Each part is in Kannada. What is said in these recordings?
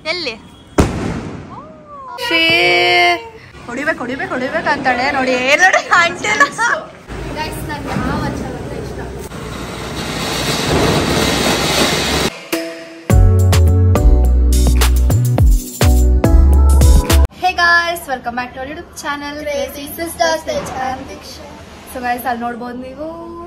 ಎಲ್ಲಿ ಶ್ರೀ ಹೊಡಿಬೇಕು ಹೊಡಿಬೇಕು ಹೊಡಿಬೇಕು ಅಂತಾಳೆ ನೋಡಿ ಏನ್ ನೋಡಿ ಆಂಟಿನ hey guys welcome back to YouTube channel so guys ಅಲ್ಲಿ ನೋಡ್ಬೋದು ನೀವು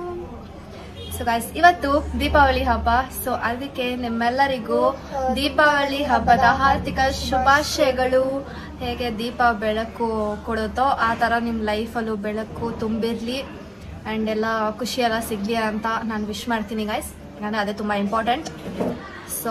ಸೊ ಗಾಯ್ಸ್ ಇವತ್ತು ದೀಪಾವಳಿ ಹಬ್ಬ ಸೊ ಅದಕ್ಕೆ ನಿಮ್ಮೆಲ್ಲರಿಗೂ ದೀಪಾವಳಿ ಹಬ್ಬದ ಹಾರ್ದಿಕ ಶುಭಾಶಯಗಳು ಹೇಗೆ ದೀಪ ಬೆಳಕು ಕೊಡುತ್ತೋ ಆ ಥರ ನಿಮ್ಮ ಲೈಫಲ್ಲೂ ಬೆಳಕು ತುಂಬಿರಲಿ ಆ್ಯಂಡ್ ಎಲ್ಲ ಖುಷಿ ಎಲ್ಲ ಸಿಗಲಿ ಅಂತ ನಾನು ವಿಶ್ ಮಾಡ್ತೀನಿ ಗಾಯ್ಸ್ ಯಾಕಂದರೆ ಅದೇ ತುಂಬ ಇಂಪಾರ್ಟೆಂಟ್ ಸೊ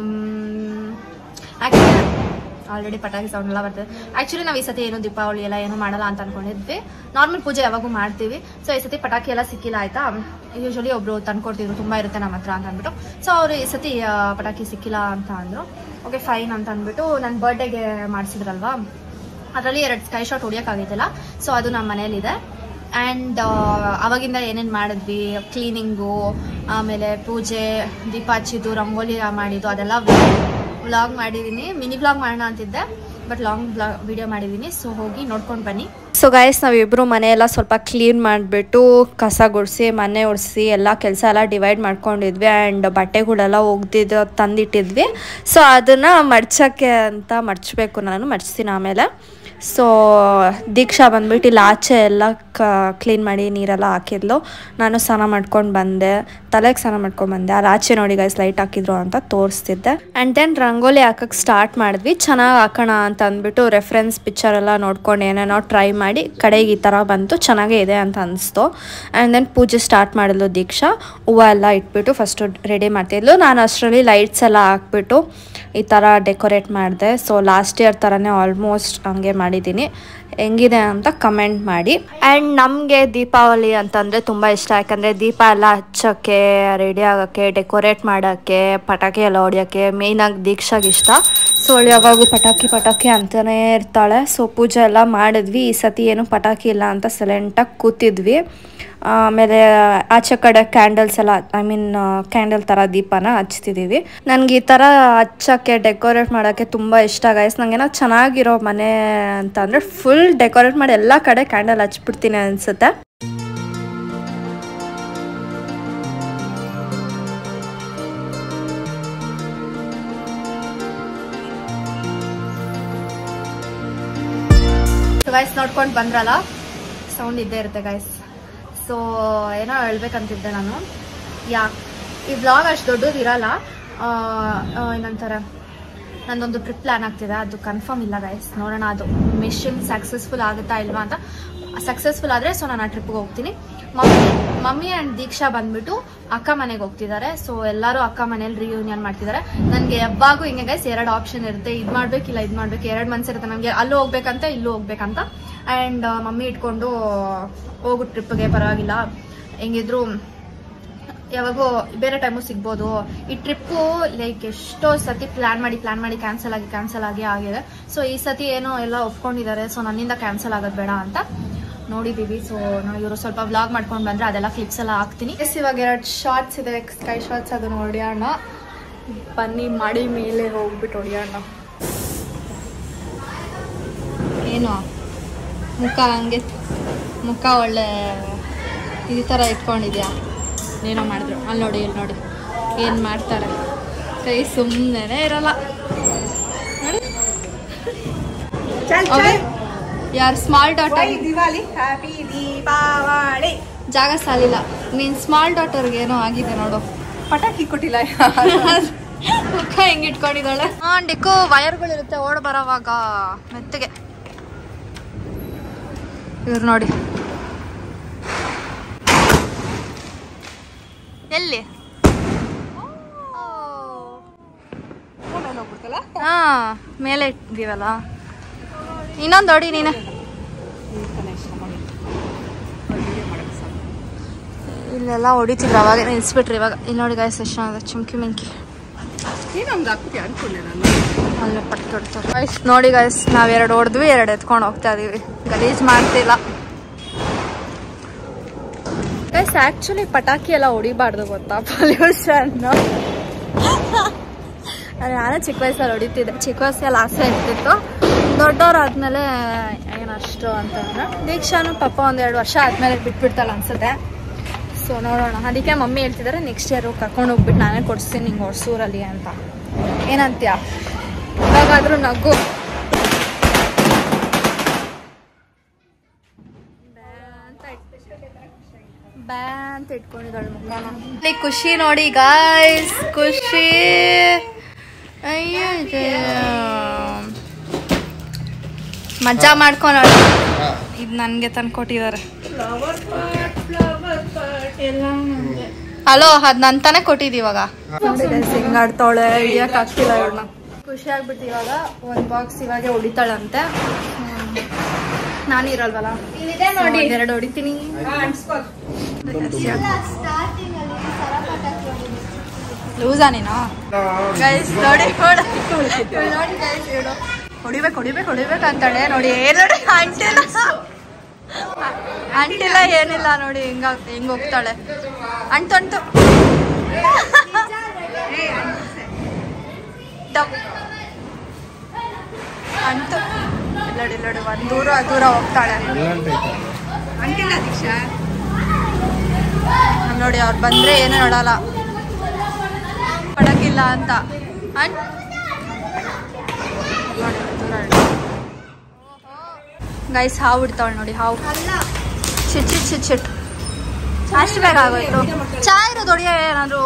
ಆ್ಯಕ್ಚುಲಿ ಆಲ್ರೆಡಿ ಪಟಾಕಿ ಸೌಂಡ್ ಎಲ್ಲ ಬರ್ತದೆ ಆಕ್ಚುಲಿ ನಾವು ಈ ಸತಿ ಏನು ದೀಪಾವಳಿ ಎಲ್ಲ ಏನು ಮಾಡಲ್ಲ ಅಂತ ಅನ್ಕೊಂಡಿದ್ವಿ ನಾರ್ಮಲ್ ಪೂಜೆ ಯಾವಾಗೂ ಮಾಡ್ತೀವಿ ಸೊ ಈ ಸತಿ ಪಟಾಕಿ ಎಲ್ಲ ಸಿಕ್ಕಿಲ್ಲ ಆಯ್ತಾ ಯೂಶಲಿ ಒಬ್ರು ತಂದ್ಕೊಡ್ತಿದ್ರು ತುಂಬಾ ಇರುತ್ತೆ ನಮ್ಮ ಹತ್ರ ಅಂತ ಅಂದ್ಬಿಟ್ಟು ಸೊ ಅವ್ರು ಈ ಸತಿ ಆ, ಪಟಾಕಿ ಸಿಕ್ಕಿಲ್ಲ ಅಂತ ಅಂದ್ರು ಓಕೆ ಫೈನ್ ಅಂತ ಅಂದ್ಬಿಟ್ಟು ನನ್ನ ಬರ್ಡೇಗೆ ಮಾಡಿಸಿದ್ರಲ್ವಾ ಅದರಲ್ಲಿ ಎರಡು ಸ್ಕೈ ಶಾಟ್ ಹೊಡಿಯೋಕ್ಕಾಗಿದ್ದಿಲ್ಲ ಸೊ ಅದು ನಮ್ಮ ಮನೇಲಿದೆ ಆ್ಯಂಡ್ ಅವಾಗಿಂದ ಏನೇನು ಮಾಡಿದ್ವಿ ಕ್ಲೀನಿಂಗು ಆಮೇಲೆ ಪೂಜೆ ದೀಪ ಹಚ್ಚಿದ್ದು ರಂಗೋಲಿ ಮಾಡಿದ್ದು ಅದೆಲ್ಲ ವ್ಲಾಗ್ ಮಾಡಿದ್ದೀನಿ ಮಿನಿ ವ್ಲಾಗ್ ಮಾಡೋಣ ಅಂತಿದ್ದೆ ಬಟ್ ಲಾಂಗ್ ಬ್ಲಾಗ್ ವಿಡಿಯೋ ಮಾಡಿದ್ದೀನಿ ಸೊ ಹೋಗಿ ನೋಡ್ಕೊಂಡು ಬನ್ನಿ ಸೊ ಗಾಯಸ್ ನಾವಿಬ್ಬರು ಮನೆಯೆಲ್ಲ ಸ್ವಲ್ಪ ಕ್ಲೀನ್ ಮಾಡಿಬಿಟ್ಟು ಕಸ ಗುಡಿಸಿ ಮನೆ ಒರೆಸಿ ಎಲ್ಲ ಕೆಲಸ ಎಲ್ಲ ಡಿವೈಡ್ ಮಾಡ್ಕೊಂಡಿದ್ವಿ ಆ್ಯಂಡ್ ಬಟ್ಟೆಗಳೆಲ್ಲ ಒಗ್ದಿದ್ದು ತಂದಿಟ್ಟಿದ್ವಿ ಸೊ ಅದನ್ನು ಮಡ್ಚೋಕ್ಕೆ ಅಂತ ಮಡ್ಚಬೇಕು ನಾನು ಮಡ್ಚ್ತೀನಿ ಆಮೇಲೆ ಸೊ ದೀಕ್ಷಾ ಬಂದ್ಬಿಟ್ಟು ಇಲ್ಲಿ ಆಚೆ ಎಲ್ಲ ಕ ಕ್ಲೀನ್ ಮಾಡಿ ನೀರೆಲ್ಲ ಹಾಕಿದ್ಲು ನಾನು ಸ್ನಾನ ಮಾಡ್ಕೊಂಡು ಬಂದೆ ತಲೆಗೆ ಸ್ನಾನ ಮಾಡ್ಕೊಂಡು ಬಂದೆ ಅಲ್ಲಿ ಆಚೆ ನೋಡಿ ಗೈಸ್ ಲೈಟ್ ಹಾಕಿದ್ರು ಅಂತ ತೋರಿಸ್ತಿದ್ದೆ ಆ್ಯಂಡ್ ದೆನ್ ರಂಗೋಲಿ ಹಾಕಕ್ಕೆ ಸ್ಟಾರ್ಟ್ ಮಾಡಿದ್ವಿ ಚೆನ್ನಾಗಿ ಹಾಕೋಣ ಅಂತ ಅಂದ್ಬಿಟ್ಟು ರೆಫರೆನ್ಸ್ ಪಿಕ್ಚರ್ ಎಲ್ಲ ನೋಡ್ಕೊಂಡು ಏನೇನೋ ಟ್ರೈ ಮಾಡಿ ಕಡೆಗೆ ಈ ಥರ ಬಂತು ಚೆನ್ನಾಗೇ ಇದೆ ಅಂತ ಅನಿಸ್ತು ಆ್ಯಂಡ್ ದೆನ್ ಪೂಜೆ ಸ್ಟಾರ್ಟ್ ಮಾಡಿದ್ಲು ದೀಕ್ಷಾ ಹೂವು ಎಲ್ಲ ಇಟ್ಬಿಟ್ಟು ಫಸ್ಟು ರೆಡಿ ಮಾಡ್ತಿದ್ಲು ನಾನು ಅಷ್ಟರಲ್ಲಿ ಲೈಟ್ಸ್ ಎಲ್ಲ ಹಾಕ್ಬಿಟ್ಟು ಈ ಥರ ಡೆಕೋರೇಟ್ ಮಾಡಿದೆ ಸೊ ಲಾಸ್ಟ್ ಇಯರ್ ಥರನೇ ಆಲ್ಮೋಸ್ಟ್ ಹಂಗೆ ಮಾಡಿದ್ದೀನಿ ಹೆಂಗಿದೆ ಅಂತ ಕಮೆಂಟ್ ಮಾಡಿ ಆ್ಯಂಡ್ ನಮಗೆ ದೀಪಾವಳಿ ಅಂತಂದರೆ ತುಂಬ ಇಷ್ಟ ಯಾಕಂದರೆ ದೀಪ ಎಲ್ಲ ಹಚ್ಚೋಕ್ಕೆ ರೆಡಿ ಆಗೋಕ್ಕೆ ಡೆಕೋರೇಟ್ ಮಾಡೋಕ್ಕೆ ಪಟಾಕಿ ಎಲ್ಲ ಹೊಡಿಯೋಕ್ಕೆ ಮೇಯ್ನಾಗಿ ದೀಕ್ಷಾಗೆ ಇಷ್ಟ ಸೊ ಅವಳು ಯಾವಾಗೂ ಪಟಾಕಿ ಪಟಾಕಿ ಅಂತಲೇ ಇರ್ತಾಳೆ ಸೊ ಪೂಜೆ ಎಲ್ಲ ಮಾಡಿದ್ವಿ ಈ ಸತಿ ಏನು ಪಟಾಕಿ ಇಲ್ಲ ಅಂತ ಸೈಲೆಂಟಾಗಿ ಕೂತಿದ್ವಿ ಆಮೇಲೆ ಆಚೆ ಕಡೆ ಕ್ಯಾಂಡಲ್ಸ್ ಎಲ್ಲ ಐ ಮೀನ್ ಕ್ಯಾಂಡಲ್ ಥರ ದೀಪನ ಹಚ್ತಿದ್ದೀವಿ ನನಗೆ ಈ ಥರ ಹಚ್ಚೋಕ್ಕೆ ಡೆಕೋರೇಟ್ ಮಾಡೋಕ್ಕೆ ತುಂಬ ಇಷ್ಟ ಗೈಸ್ ನನಗೇನೋ ಚೆನ್ನಾಗಿರೋ ಮನೆ ಅಂತ ಅಂದರೆ ಫುಲ್ ಡೆಕೋರೇಟ್ ಮಾಡಿ ಎಲ್ಲ ಕಡೆ ಕ್ಯಾಂಡಲ್ ಹಚ್ಬಿಡ್ತೀನಿ ಅನಿಸುತ್ತೆ ಗೈಸ್ ನೋಡ್ಕೊಂಡು ಬಂದ್ರಲ್ಲ ಸೌಂಡ್ ಇದ್ದೇ ಇರುತ್ತೆ ಗೈಸ್ ಸೊ ಏನೋ ಹೇಳ್ಬೇಕಂತಿದ್ದೆ ನಾನು ಯಾ ಈ ವ್ಲಾಗ್ ಅಷ್ಟು ದೊಡ್ಡದು ಇರಲ್ಲ ಆ, ಆ, ಏನಂತಾರೆ ನಂದೊಂದು ಟ್ರಿಪ್ ಪ್ಲಾನ್ ಆಗ್ತಿದೆ ಅದು ಕನ್ಫರ್ಮ್ ಇಲ್ಲ ಗೈಸ್ ನೋಡೋಣ ಅದು ಮಿಷನ್ ಸಕ್ಸಸ್ಫುಲ್ ಆಗುತ್ತಾ ಇಲ್ವಾ ಅಂತ ಸಕ್ಸಸ್ಫುಲ್ ಆದರೆ ಸೊ ನಾನು ಆ ಟ್ರಿಪ್ಗೆ ಹೋಗ್ತೀನಿ ಮಮ್ಮಿ ಮಮ್ಮಿ ಆ್ಯಂಡ್ ದೀಕ್ಷಾ ಬಂದ್ಬಿಟ್ಟು ಅಕ್ಕ ಮನೆಗೆ ಹೋಗ್ತಿದ್ದಾರೆ ಸೊ ಎಲ್ಲರೂ ಅಕ್ಕ ಮನೇಲಿ ರಿಯೂನಿಯನ್ ಮಾಡ್ತಿದ್ದಾರೆ ನನಗೆ ಯಾವಾಗೂ ಹಿಂಗೆ ಗೈಸ್ ಎರಡು ಆಪ್ಷನ್ ಇರುತ್ತೆ ಇದು ಮಾಡ್ಬೇಕಿಲ್ಲ ಇದು ಮಾಡ್ಬೇಕು ಎರಡು ಮನ್ಸು ಇರುತ್ತೆ ನನಗೆ ಅಲ್ಲೂ ಹೋಗ್ಬೇಕಂತ ಇಲ್ಲೂ ಹೋಗ್ಬೇಕಂತ ಆ್ಯಂಡ್ ಮಮ್ಮಿ ಇಟ್ಕೊಂಡು ಹೋಗು ಟ್ರಿಪ್ಗೆ ಪರವಾಗಿಲ್ಲ ಹೆಂಗಿದ್ರು ಯಾವಾಗೋ ಬೇರೆ ಟೈಮು ಸಿಗ್ಬೋದು ಈ ಟ್ರಿಪ್ಪು ಲೈಕ್ ಎಷ್ಟೋ ಸತಿ ಪ್ಲಾನ್ ಮಾಡಿ ಪ್ಲಾನ್ ಮಾಡಿ ಕ್ಯಾನ್ಸಲ್ ಆಗಿ ಕ್ಯಾನ್ಸಲ್ ಆಗಿ ಆಗಿದೆ ಸೊ ಈ ಸತಿ ಏನೋ ಎಲ್ಲ ಒಪ್ಕೊಂಡಿದ್ದಾರೆ ಸೊ ನನ್ನಿಂದ ಕ್ಯಾನ್ಸಲ್ ಆಗೋದು ಬೇಡ ಅಂತ ನೋಡಿದೀವಿ ಸೊ ನಾವು ಇವರು ಸ್ವಲ್ಪ ವ್ಲಾಗ್ ಮಾಡ್ಕೊಂಡು ಬಂದ್ರೆ ಅದೆಲ್ಲ ಕ್ಲಿಪ್ಸ್ ಎಲ್ಲ ಹಾಕ್ತೀನಿ ಎಸ್ ಇವಾಗ ಎರಡು ಶಾರ್ಟ್ಸ್ ಇದೆ ಸ್ಕೈ ಶಾರ್ಟ್ಸ್ ಅದು ಹೊಡಿಯೋಣ ಬನ್ನಿ ಮಾಡಿ ಮೇಲೆ ಹೋಗ್ಬಿಟ್ಟು ಹೊಡಿಯೋಣ ಏನು ಮುಖ ಹಂಗೆ ಮುಖ ಒಳ್ಳೆ ಈ ಥರ ಇಟ್ಕೊಂಡಿದ್ಯಾ ಏನೋ ಮಾಡಿದ್ರು ಅಲ್ಲಿ ನೋಡಿ ಇಲ್ಲಿ ನೋಡಿ ಏನು ಮಾಡ್ತಾರೆ ಕೈ ಸುಮ್ಮನೆ ಇರಲ್ಲ ನೋಡಿ ಚಲ್ ಅವ್ರು ಯಾರು ಸ್ಮಾಲ್ ಡಾಟರ್ ವೈ ದಿವಾಲಿ ಹ್ಯಾಪಿ ದೀಪಾವಳಿ ಜಾಗ ಸಾಲಿಲ್ಲ ನೀನು ಸ್ಮಾಲ್ ಡಾಟರ್ಗೆ ಏನೋ ಆಗಿದೆ ನೋಡು ಪಟಾಕಿ ಕೊಟ್ಟಿಲ್ಲ ಮುಖ ಹೆಂಗ್ ಇಟ್ಕೊಂಡಿದ್ದಾಳೆ ಹಾ ಡಿಕೋ ವಯರ್ಗಳಿರುತ್ತೆ ಓಡ್ ಬರೋವಾಗ ಮೆತ್ತಗೆ ಇವ್ರು ನೋಡಿ ಎಲ್ಲಿ ಹೋಗ್ಬಿಡ್ತಲ್ಲ ಹಾ ಮೇಲೆ ಇಟ್ಟಿದೀವಲ್ಲ ಇನ್ನೊಂದು ಹೊಡಿ ನೀನೆ ಇಲ್ಲೆಲ್ಲ ಹೊಡಿತಿದ್ರು ಅವಾಗ ನಿಲ್ಸ್ಬಿಟ್ರಿ ಇವಾಗ ಇಲ್ಲಿ ನೋಡಿ ಗಾಯಸ್ ಎಷ್ಟು ಚೆನ್ನಾಗಿದೆ ಚುಮ್ಕಿ ಮಿಂಕಿ ಏನೊಂದು ಹಾಕ್ತೀಯ ಅನ್ಕೊಂಡೆ ನಾನು ಅಲ್ಲೇ ಪಟ್ಟಿ ಹೊಡ್ತಾರೆ ಗೈಸ್ ನೋಡಿ ಗೈಸ್ ನಾವ್ ಎರಡು ಹೊಡೆದ್ವಿ ಎರಡು ಎತ್ಕೊಂಡು ಹೋಗ್ತಾ ಇದೀವಿ ಗಲೀಜ್ ಮಾಡ್ತಿಲ್ಲ ಗೈಸ್ ಆಕ್ಚುಲಿ ಪಟಾಕಿ ಎಲ್ಲ ಹೊಡಿಬಾರ್ದು ಗೊತ್ತಾ ಪೊಲ್ಯೂಷನ್ ನಾನು ಚಿಕ್ಕ ವಯಸ್ಸಲ್ಲಿ ಹೊಡಿತಿದ್ದೆ ಚಿಕ್ಕ ವಯಸ್ಸಲ್ಲಿ ಆಸೆ ಇರ್ತಿತ್ತು ದೊಡ್ಡವ್ರಾದ್ಮೇಲೆ ಏನಷ್ಟು ಅಂತಂದ್ರೆ ದೀಕ್ಷಾನು ಪಾಪ ಒಂದೆರಡು ವರ್ಷ ಆದಮೇಲೆ ಬಿಟ್ಬಿಡ್ತಲ್ಲ ಅನ್ಸುತ್ತೆ ಸೊ ನೋಡೋಣ ಅದಕ್ಕೆ ಮಮ್ಮಿ ಹೇಳ್ತಿದ್ದಾರೆ ನೆಕ್ಸ್ಟ್ ಇಯರ್ ಕರ್ಕೊಂಡು ಹೋಗ್ಬಿಟ್ಟು ನಾನೇ ಕೊಡಿಸ್ತೀನಿ ನಿಂಗೆ ಹೊರ್ಸೂರಲ್ಲಿ ಅಂತ ಏನಂತೀಯ ಇವಾಗಾದ್ರೂ ನಗು ಬ್ಯಾ ಅಂತ ಇಟ್ಕೊಂಡಿದ್ದಾಳೆ ಮುಖನ ಇಲ್ಲಿ ಖುಷಿ ನೋಡಿ ಗಾಯ್ಸ್ ಖುಷಿ ಅಯ್ಯೋ ಜಯ. ಮಜಾ ಮಾಡ್ಕೊಳೋಣ ಇದು ನನಗೆ ತಂದ್ಕೊಟ್ಟಿದ್ದಾರೆ ಹಲೋ ಅದ್ ನನ್ ತಾನೇ ಕೊಟ್ಟಿದ್ದು ಇವಾಗ ಹಿಂಗಾಡ್ತಾವಳೆ ಹಿಡಿಯಕ್ ಆಗ್ತಿಲ್ಲ ಇವ್ಳನ್ನ ಖುಷಿ ಆಗ್ಬಿಟ್ಟು ಇವಾಗ ಒಂದ್ ಬಾಕ್ಸ್ ಇವಾಗ ಹೊಡಿತಾಳಂತೆ ನಾನು ಇರಲ್ವಲ್ಲ ನೋಡಿ ಎರಡು ಹೊಡಿತೀನಿ ಲೂಸಾ ನೀನು ಗೈಸ್ ನೋಡಿ ನೋಡ ನೋಡಿ ಗೈಸ್ ಇವಳು ಹೊಡಿಬೇಕು ಹೊಡಿಬೇಕು ಹೊಡಿಬೇಕು ಅಂತಾಳೆ ನೋಡಿ ಏನ್ ನೋಡಿ ಅಂಟಿಲ್ಲ ಅಂಟಿಲ್ಲ ಏನಿಲ್ಲ ನೋಡಿ ಹಿಂಗ ಹಿಂಗ್ ಹೋಗ್ತಾಳೆ ಅಂಟು ಅಂಟು ಡಬ್. ಅಂಟು ಇಲ್ಲಡಿ ಇಲ್ಲಡಿ ಒಂದ್ ದೂರ ದೂರ ಹೋಗ್ತಾಳೆ ಅಂಟಿಲ್ಲ ದೀಕ್ಷಾ ನಾನ್ ನೋಡಿ ಅವ್ರು ಬಂದ್ರೆ ಏನು ನೋಡಲ್ಲ ಪಡಕಿಲ್ಲ ಅಂತ ಅಂಡ್ ನೋಡಿ ದೂರ ಗೈಸ್ ಹಾವು ಬಿಡ್ತಾವಳು ನೋಡಿ ಹಾವು ಚಿಟ್ ಚಿಟ್ ಚಿಟ್ ಚಿಟ್ ಅಷ್ಟು ಬೇಗ ಆಗೋಯ್ತು ಚಾ ಇರೋದು ಹೊಡಿಯ ಏನಾದ್ರು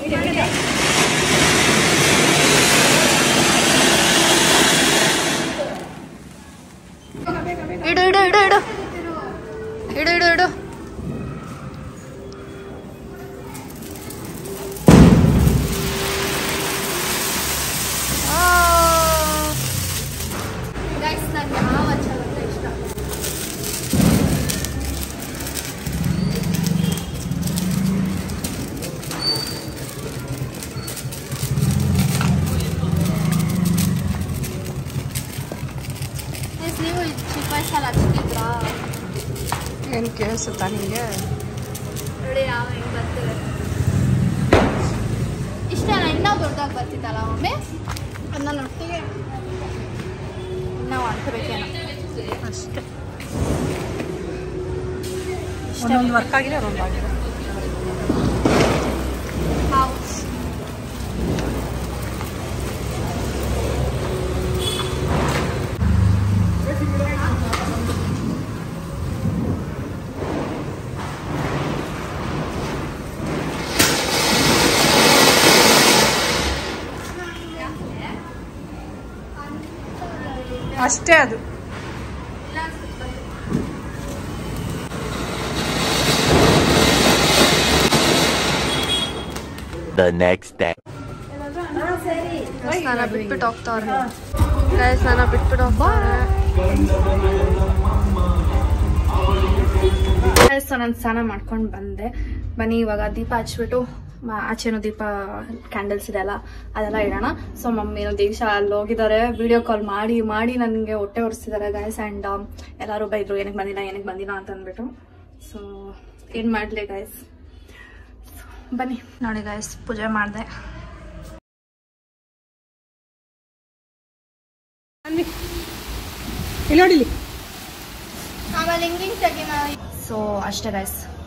ಇಡು ಇಡು ಇಡು ಇಡು ಇಡು ಇಡು ಇಡು ಗೈಸ್ ನನಗೆ ಹಾವು ಹಚ್ಚೋದಂದ್ರೆ ಇಷ್ಟ Guys, ನೀವು ಚಿಕ್ಕ ವಯಸ್ಸಲ್ಲಿ ಹಚ್ತಿದ್ರಾ ಏನು ಕೇಳಿಸುತ್ತಾ ನಿಮಗೆ ನೋಡಿ ಯಾವ ಹೆಂಗ್ ಬರ್ತಿದೆ ಇಷ್ಟ ಇನ್ನೂ ದೊಡ್ಡದಾಗಿ ಬರ್ತಿತ್ತಲ್ಲ ಒಮ್ಮೆ ಅದನ್ನ ಒಟ್ಟಿಗೆ ಇನ್ನೂ ಮಾಡ್ಕೋಬೇಕೇನೋ ಅಷ್ಟೇ ಒಂದೊಂದು ವರ್ಕ್ ಆಗಿದೆ ಒಂದೊಂದು ಆಗಿದೆ ಹಾವು ಅಷ್ಟೇ ಅದು The next day. ಸ್ನಾನ ಬಿಟ್ಬಿಟ್ಟು ಹೋಗ್ತಾವ್ರೆ ಗೈಸ್ ಸ್ನಾನ ಬಿಟ್ಬಿಟ್ಟು ಹೋಗ್ತಾರೆ ಗೈಸ್ ನಾನು ಸ್ನಾನ ಮಾಡ್ಕೊಂಡು ಬಂದೆ ಬನ್ನಿ ಇವಾಗ ದೀಪ ಹಚ್ಬಿಟ್ಟು ಮ- ಆಚೆನೂ ದೀಪ ಕ್ಯಾಂಡಲ್ಸ್ ಇದೆಲ್ಲ ಅದೆಲ್ಲ ಇಡೋಣ ಸೊ ಮಮ್ಮಿನೂ ದೀಕ್ಷಾ ಅಲ್ಲಿ ಹೋಗಿದ್ದಾರೆ ವಿಡಿಯೋ ಕಾಲ್ ಮಾಡಿ ಮಾಡಿ ನನಗೆ ಹೊಟ್ಟೆ ಒರೆಸಿದ್ದಾರೆ ಗೈಸ್ ಆ್ಯಂಡ್ ಎಲ್ಲರೂ ಬೈದ್ರು ಏನಕ್ಕೆ ಬಂದಿಲ್ಲ ಏನಕ್ಕೆ ಬಂದಿಲ್ಲ ಅಂತ ಅಂದ್ಬಿಟ್ಟು ಸೊ ಏನು ಮಾಡಲಿ ಗೈಸ್ ಬನ್ನಿ ನೋಡಿ ಗೈಸ್ ಪೂಜೆ ಮಾಡಿದೆ ಇಲ್ಲಿ ನೋಡಿಲಿ ಆಮೇಲೆ ಹಿಂಗೆ ತೆಗಿನ ಸೊ ಅಷ್ಟೇ ಗೈಸ್